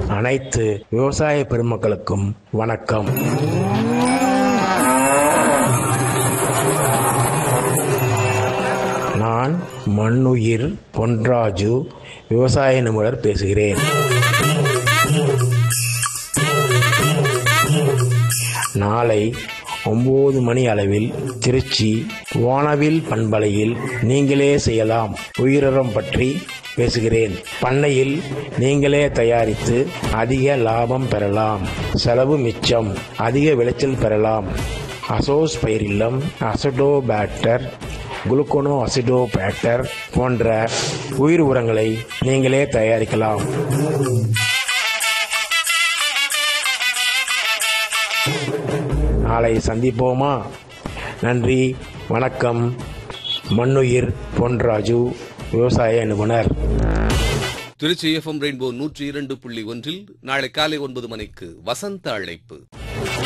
அனைத்து விவசாய பெருமக்களுக்கும் வணக்கம் நான் மண்ணுயிர் பொன்ராஜு விவசாய நிபுணர் பேசுகிறேன் நாளை ஒன்பது மணி அளவில் திருச்சி வானவில் பண்பலையில் நீங்களே செய்யலாம் உயிரினம் பற்றி பேசுகிறேன் பண்ணையில் நீங்களே தயாரித்து அதிக லாபம் பெறலாம் செலவு மிச்சம் அதிக விளைச்சல் பெறலாம் அசோஸ் பயிரில்லம் அசடோபேக்டர் குளுக்கோனோ அசிடோபேக்டர் போன்ற உயிர் உரங்களை நீங்களே தயாரிக்கலாம் நாளை சந்திப்போமா நன்றி வணக்கம் மண்ணுயிர் பொன்ராஜு விவசாய நிபுணர் திருச்சி எஃப்எம் ரெயின்போ நூற்றி இரண்டு புள்ளி ஒன்றில் நாளை காலை ஒன்பது மணிக்கு வசந்த அழைப்பு